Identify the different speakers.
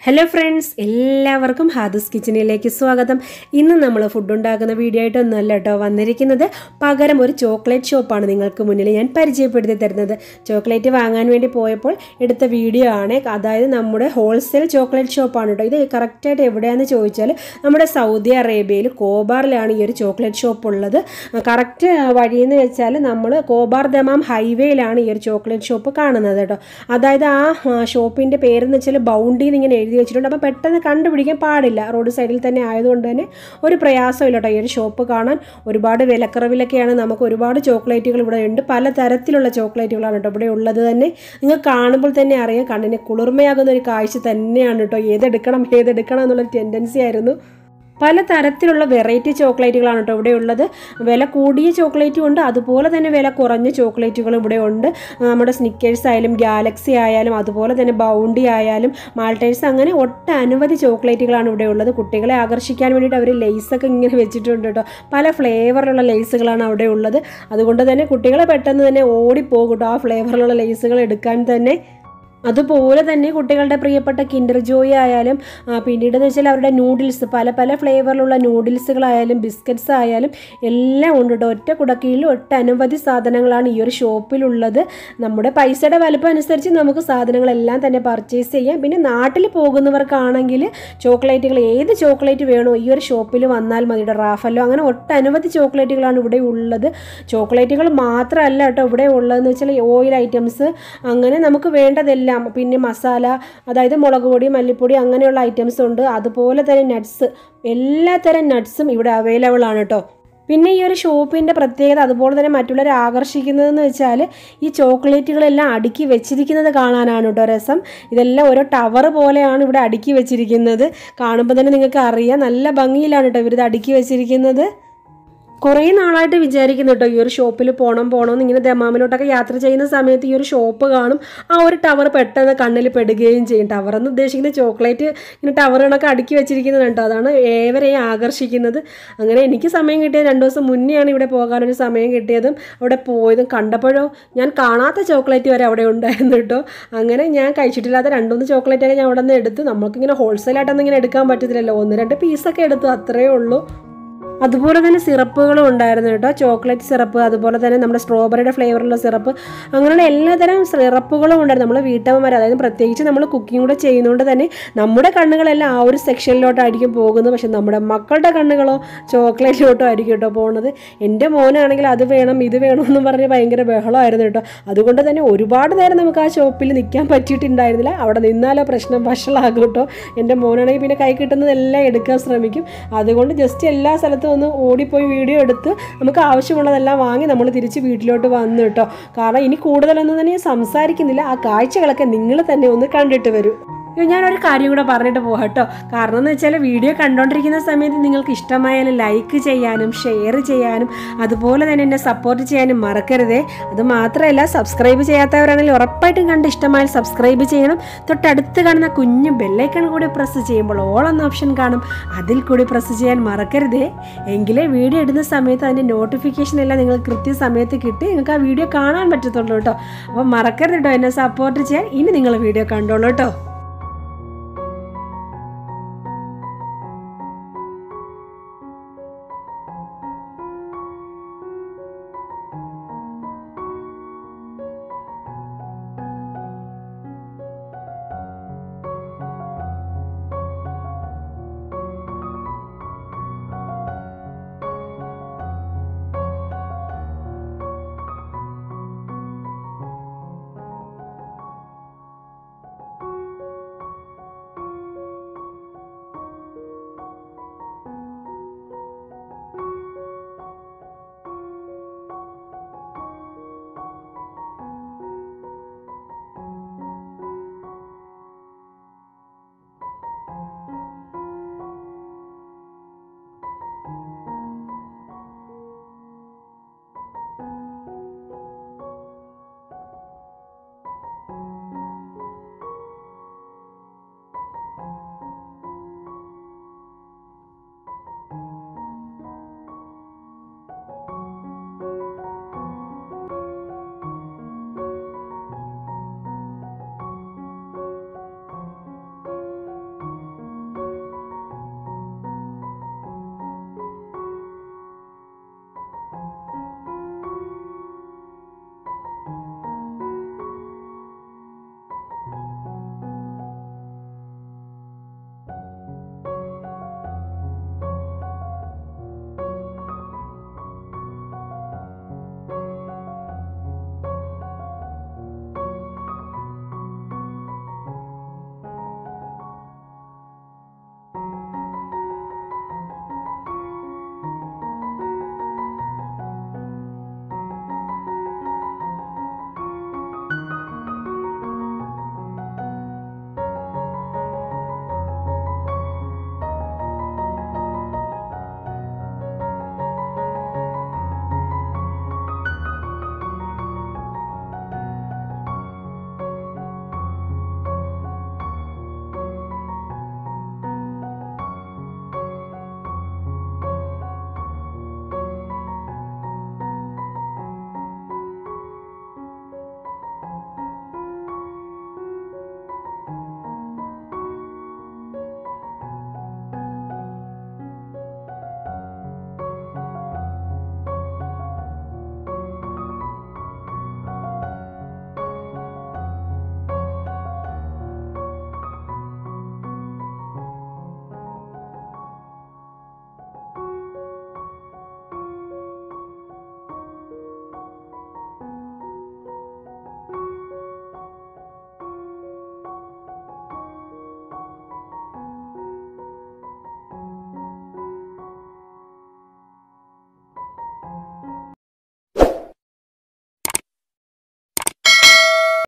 Speaker 1: hello friends എല്ലാവർക്കും ഹാദസ് കിച്ചണിലേക്ക് സ്വാഗതം ഇന്ന് നമ്മൾ ഫുഡ് ഉണ്ടാക്കുന്ന വീഡിയോ ആയിട്ടൊന്നുമല്ല കേട്ടോ വന്നിരിക്കുന്നത് പകരം ഒരു ചോക്ലേറ്റ് ഷോപ്പാണ് നിങ്ങൾക്ക് മുന്നിൽ ഞാൻ പരിചയപ്പെടുത്തി തരുന്നത് ചോക്ലേറ്റ് വാങ്ങാൻ വേണ്ടി പോയപ്പോൾ എടുത്ത വീഡിയോ ആണ് അതായത് നമ്മുടെ ഹോൾസെയിൽ ചോക്ലേറ്റ് ഷോപ്പാണ് കേട്ടോ ഇത് കറക്റ്റായിട്ട് എവിടെയാണെന്ന് ചോദിച്ചാൽ നമ്മുടെ സൗദി അറേബ്യയിൽ കോബാറിലാണ് ഈ ഒരു ചോക്ലേറ്റ് ഷോപ്പ് ഉള്ളത് കറക്റ്റ് വഴിയെന്ന് വെച്ചാൽ നമ്മൾ കോബാർ ദമാം ഹൈവേയിലാണ് ഈ ഒരു ചോക്ലേറ്റ് ഷോപ്പ് കാണുന്നത് കേട്ടോ അതായത് ആ ഷോപ്പിൻ്റെ പേരെന്ന് വെച്ചാൽ ബൗണ്ടിന്ന് ഇങ്ങനെ എഴുതി വെച്ചിട്ടുണ്ട് അപ്പോൾ പെട്ടെന്ന് കണ്ടുപിടിക്കാൻ പാടില്ല റോഡ് സൈഡിൽ തന്നെ ആയതുകൊണ്ട് തന്നെ ഒരു പ്രയാസമില്ല കേട്ടോ ഈ ഒരു ഷോപ്പ് കാണാൻ ഒരുപാട് വിലക്കുറവിലൊക്കെയാണ് നമുക്ക് ഒരുപാട് ചോക്ലേറ്റുകൾ ഇവിടെ ഉണ്ട് പല തരത്തിലുള്ള ചോക്ലേറ്റുകളാണ് കേട്ടോ ഇവിടെ ഉള്ളത് തന്നെ നിങ്ങൾ കാണുമ്പോൾ തന്നെ അറിയാം കണ്ണിന് കുളിർമയാകുന്ന ഒരു കാഴ്ച തന്നെയാണ് കേട്ടോ ഏതെടുക്കണം ഏതെടുക്കണം എന്നുള്ള ടെൻഡൻസി ആയിരുന്നു പല തരത്തിലുള്ള വെറൈറ്റി ചോക്ലേറ്റുകളാണ് കേട്ടോ ഇവിടെ ഉള്ളത് വില കൂടിയ ചോക്ലേറ്റും ഉണ്ട് അതുപോലെ തന്നെ വില കുറഞ്ഞ ചോക്ലേറ്റുകളും ഇവിടെ ഉണ്ട് നമ്മുടെ സ്നിക്കേഴ്സ് ആയാലും ഗാലക്സി ആയാലും അതുപോലെ തന്നെ ബൗണ്ടി ആയാലും മാൾട്ടേഴ്സ് അങ്ങനെ ഒട്ടനവധി ചോക്ലേറ്റുകളാണ് ഇവിടെ ഉള്ളത് കുട്ടികളെ ആകർഷിക്കാൻ വേണ്ടിയിട്ട് അവർ ലേസൊക്കെ ഇങ്ങനെ വെച്ചിട്ടുണ്ട് കേട്ടോ പല ഫ്ലേവറിലുള്ള ലേസുകളാണ് അവിടെ ഉള്ളത് അതുകൊണ്ട് തന്നെ കുട്ടികളെ പെട്ടെന്ന് തന്നെ ഓടിപ്പോകും കേട്ടോ ആ ഫ്ലേവറിലുള്ള ലേസുകൾ എടുക്കാൻ തന്നെ അതുപോലെ തന്നെ കുട്ടികളുടെ പ്രിയപ്പെട്ട കിൻഡർ ജോയ് ആയാലും പിന്നീട് എന്ന് വെച്ചാൽ അവരുടെ നൂഡിൽസ് പല പല ഫ്ലേവറിലുള്ള നൂഡിൽസുകളായാലും ബിസ്ക്കറ്റ്സ് ആയാലും എല്ലാം ഉണ്ട് കേട്ടോ ഒറ്റ കുടക്കീഴിൽ ഒട്ടനവധി സാധനങ്ങളാണ് ഈ ഒരു ഷോപ്പിലുള്ളത് നമ്മുടെ പൈസയുടെ വലുപ്പം അനുസരിച്ച് നമുക്ക് സാധനങ്ങളെല്ലാം തന്നെ പർച്ചേസ് ചെയ്യാം പിന്നെ നാട്ടിൽ പോകുന്നവർക്കാണെങ്കിൽ ചോക്ലേറ്റുകൾ ഏത് ചോക്ലേറ്റ് വേണോ ഈ ഒരു ഷോപ്പിൽ വന്നാൽ മതി കേട്ടോ റാഫല്ലോ അങ്ങനെ ഒട്ടനവധി ചോക്ലേറ്റുകളാണ് ഇവിടെ ഉള്ളത് ചോക്ലേറ്റുകൾ മാത്രമല്ല കേട്ടോ ഇവിടെ ഉള്ളതെന്ന് വെച്ചാൽ ഓയിൽ ഐറ്റംസ് അങ്ങനെ നമുക്ക് വേണ്ടതെല്ലാം എല്ലാം പിന്നെ മസാല അതായത് മുളക് പൊടി മല്ലിപ്പൊടി അങ്ങനെയുള്ള ഐറ്റംസ് ഉണ്ട് അതുപോലെ തന്നെ നട്ട്സ് എല്ലാത്തരം നട്ട്സും ഇവിടെ അവൈലബിൾ ആണ് കേട്ടോ പിന്നെ ഈ ഒരു ഷോപ്പിൻ്റെ പ്രത്യേകത അതുപോലെ തന്നെ മറ്റുള്ളവരെ ആകർഷിക്കുന്നതെന്ന് വെച്ചാൽ ഈ ചോക്ലേറ്റുകളെല്ലാം അടുക്കി വെച്ചിരിക്കുന്നത് കാണാനാണ് കേട്ടോ രസം ഇതെല്ലാം ഓരോ ടവർ പോലെയാണ് ഇവിടെ അടുക്കി വെച്ചിരിക്കുന്നത് കാണുമ്പോൾ തന്നെ നിങ്ങൾക്ക് അറിയാം നല്ല ഭംഗിയിലാണ് കേട്ടോ ഇവരിത് അടുക്കി വെച്ചിരിക്കുന്നത് കുറേ നാളായിട്ട് വിചാരിക്കുന്നു കേട്ടോ ഈ ഒരു ഷോപ്പിൽ പോകണം പോകണം എന്ന് ഇങ്ങനെ ദമാമിലോട്ടൊക്കെ യാത്ര ചെയ്യുന്ന സമയത്ത് ഈ ഒരു ഷോപ്പ് കാണും ആ ഒരു ടവർ പെട്ടെന്ന് കണ്ണിൽ പെടുകയും ചെയ്യും ടവർ എന്ന് ഉദ്ദേശിക്കുന്ന ചോക്ലേറ്റ് ഇങ്ങനെ ടവറുകളൊക്കെ അടുക്കി വെച്ചിരിക്കുന്നത് കേട്ടോ അതാണ് ഏവരെയും ആകർഷിക്കുന്നത് അങ്ങനെ എനിക്ക് സമയം കിട്ടിയത് രണ്ട് ദിവസം മുന്നെയാണ് ഇവിടെ പോകാനൊരു സമയം കിട്ടിയതും അവിടെ പോയതും കണ്ടപ്പോഴോ ഞാൻ കാണാത്ത ചോക്ലേറ്റ് വരെ അവിടെ ഉണ്ടായിരുന്നു കേട്ടോ അങ്ങനെ ഞാൻ കഴിച്ചിട്ടില്ലാത്ത രണ്ടുമൂന്ന് ചോക്ലേറ്റൊക്കെ ഞാൻ അവിടെ നിന്ന് എടുത്തു നമുക്കിങ്ങനെ ഹോൾസെയിലായിട്ടൊന്നും ഇങ്ങനെ എടുക്കാൻ പറ്റത്തില്ലല്ലോ ഒന്ന് രണ്ട് പീസൊക്കെ എടുത്തു അത്രയേ ഉള്ളൂ അതുപോലെ തന്നെ സിറപ്പുകളും ഉണ്ടായിരുന്നു കേട്ടോ ചോക്ലേറ്റ് സിറപ്പ് അതുപോലെ തന്നെ നമ്മുടെ സ്ട്രോബെറിയുടെ ഫ്ലേവറുള്ള സിറപ്പ് അങ്ങനെയുള്ള എല്ലാതരം സിറപ്പുകളും ഉണ്ടായിരുന്നു നമ്മൾ വീട്ടമ്മമാർ അതായത് പ്രത്യേകിച്ച് നമ്മൾ കുക്കിംഗ് കൂടെ ചെയ്യുന്നതുകൊണ്ട് തന്നെ നമ്മുടെ കണ്ണുകളെല്ലാം ആ ഒരു സെക്ഷനിലോട്ടായിരിക്കും പോകുന്നത് പക്ഷെ നമ്മുടെ മക്കളുടെ കണ്ണുകളോ ചോക്ലേറ്റിലോട്ടോ ആയിരിക്കും കേട്ടോ പോകുന്നത് എൻ്റെ മോനാണെങ്കിൽ അത് വേണം ഇത് വേണം എന്ന് പറഞ്ഞ് ഭയങ്കര ബഹളമായിരുന്നു കേട്ടോ അതുകൊണ്ട് തന്നെ ഒരുപാട് നേരം നമുക്ക് ആ ഷോപ്പിൽ നിൽക്കാൻ പറ്റിയിട്ടുണ്ടായിരുന്നില്ല അവിടെ നിന്നാലോ പ്രശ്നം വഷളാകും കേട്ടോ എൻ്റെ മോനാണെങ്കിൽ പിന്നെ കൈ കിട്ടുന്നതെല്ലാം എടുക്കാൻ ശ്രമിക്കും അതുകൊണ്ട് ജസ്റ്റ് എല്ലാ സ്ഥലത്തും ഒന്ന് ഓടിപ്പോയി വീഡിയോ എടുത്ത് നമുക്ക് ആവശ്യമുള്ളതെല്ലാം വാങ്ങി നമ്മൾ തിരിച്ച് വീട്ടിലോട്ട് വന്നു കേട്ടോ കാരണം ഇനി കൂടുതലൊന്നും തന്നെ സംസാരിക്കുന്നില്ല ആ കാഴ്ചകളൊക്കെ നിങ്ങൾ തന്നെ ഒന്ന് കണ്ടിട്ട് വരൂ ഞാനൊരു കാര്യം കൂടെ പറഞ്ഞിട്ട് പോകാം കേട്ടോ കാരണം എന്ന് വെച്ചാൽ വീഡിയോ കണ്ടുകൊണ്ടിരിക്കുന്ന സമയത്ത് നിങ്ങൾക്ക് ഇഷ്ടമായാലും ലൈക്ക് ചെയ്യാനും ഷെയർ ചെയ്യാനും അതുപോലെ തന്നെ എന്നെ സപ്പോർട്ട് ചെയ്യാനും മറക്കരുതേ അത് മാത്രമല്ല സബ്സ്ക്രൈബ് ചെയ്യാത്തവരാണെങ്കിൽ ഉറപ്പായിട്ടും കണ്ട് ഇഷ്ടമായാൽ സബ്സ്ക്രൈബ് ചെയ്യണം തൊട്ടടുത്ത് കാണുന്ന കുഞ്ഞു ബെല്ലൈക്കൺ കൂടി പ്രസ് ചെയ്യുമ്പോൾ ഓൾ എന്ന ഓപ്ഷൻ കാണും അതിൽ കൂടി പ്രസ് ചെയ്യാൻ മറക്കരുതേ എങ്കിലേ വീഡിയോ ഇടുന്ന സമയത്ത് അതിൻ്റെ നോട്ടിഫിക്കേഷൻ എല്ലാം നിങ്ങൾ കൃത്യസമയത്ത് കിട്ടി നിങ്ങൾക്ക് ആ വീഡിയോ കാണാൻ പറ്റത്തുള്ളൂ കേട്ടോ അപ്പോൾ മറക്കരുത് കേട്ടോ എന്നെ സപ്പോർട്ട് ചെയ്യാൻ ഇനി നിങ്ങൾ വീഡിയോ കണ്ടോളൂ കേട്ടോ